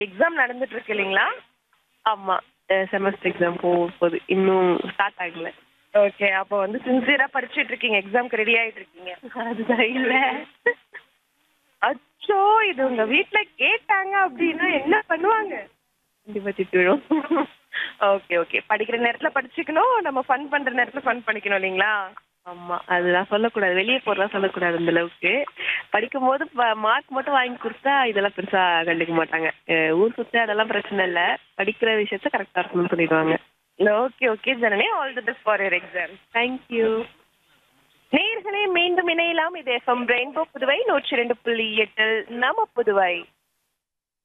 exam நடந்துட்டு இருக்கு இல்லைங்களா ஆமா செமஸ்டர் எக்ஸாம் போக போகுது இன்னும் ஸ்டார்ட் ஆகல ஓகே அப்போ வந்து சின்சியரா படிச்சிட்டு இருக்கீங்க எக்ஸாம்க்கு ரெடி ஆயிட்டு இருக்கீங்க அதுதான் இல்ல அச்சோ இது உங்க வீட்ல கேட்டாங்க அப்படின்னா என்ன பண்ணுவாங்க கண்டிப்பா திட்டுவிடும் ஓகே ஓகே படிக்கிற நேரத்துல படிச்சுக்கணும் நம்ம ஃபன் பண்ற நேரத்துல ஃபன் பண்ணிக்கணும் இல்லைங்களா ஆமா அதெல்லாம் சொல்லக்கூடாது வெளியே போறதா சொல்லக்கூடாது அந்த அளவுக்கு படிக்கும் போது மார்க் மட்டும் வாங்கி கொடுத்தா இதெல்லாம் பெருசா கண்டுக்க மாட்டாங்க அஹ் ஊர் சுத்த அதெல்லாம் பிரச்சனை இல்ல படிக்கிற விஷயத்த கரெக்டா இருக்கணும்னு சொல்லிடுவாங்க okay okay Janani all the best for your exam thank you நேயர்களே மீண்டும் இணையலாம் இது எஃப்எம் ரெயின்போ புதுவை நூற்றி ரெண்டு புள்ளி எட்டில் நம்ம புதுவை